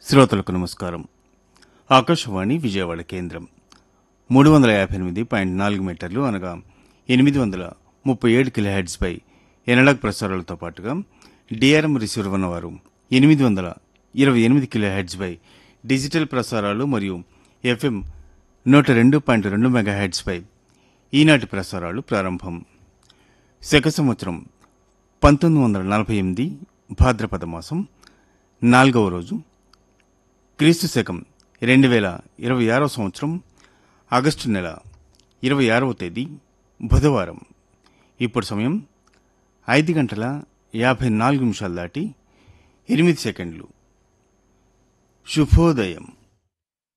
శ్రోతలకు నమస్కారం ఆకాశవాణి విజయవాడ కేంద్రం మూడు వందల యాభై ఎనిమిది పాయింట్ నాలుగు మీటర్లు అనగా ఎనిమిది వందల ముప్పై ఏడు కిలోహెడ్స్పై ఎనలాగ్ ప్రసారాలతో పాటుగా డిఆర్ఎం రిసీవర్ ఉన్నవారు ఎనిమిది వందల ఇరవై ఎనిమిది కిలోహెడ్స్పై డిజిటల్ ప్రసారాలు మరియు ఎఫ్ఎం నూట రెండు పాయింట్ రెండు మెగాహెడ్స్పై ఈనాటి ప్రసారాలు ప్రారంభం శక సంవత్సరం పంతొమ్మిది వందల నలభై ఎనిమిది భాద్రపద మాసం నాలుగవ రోజు క్రీస్తు శకం రెండు వేల ఇరవై ఆరవ సంవత్సరం ఆగస్టు నెల ఇరవై ఆరవ తేదీ బుధవారం ఇప్పుడు సమయం ఐదు గంటల యాభై నాలుగు నిమిషాలు దాటి ఎనిమిది సెకండ్లు శుభోదయం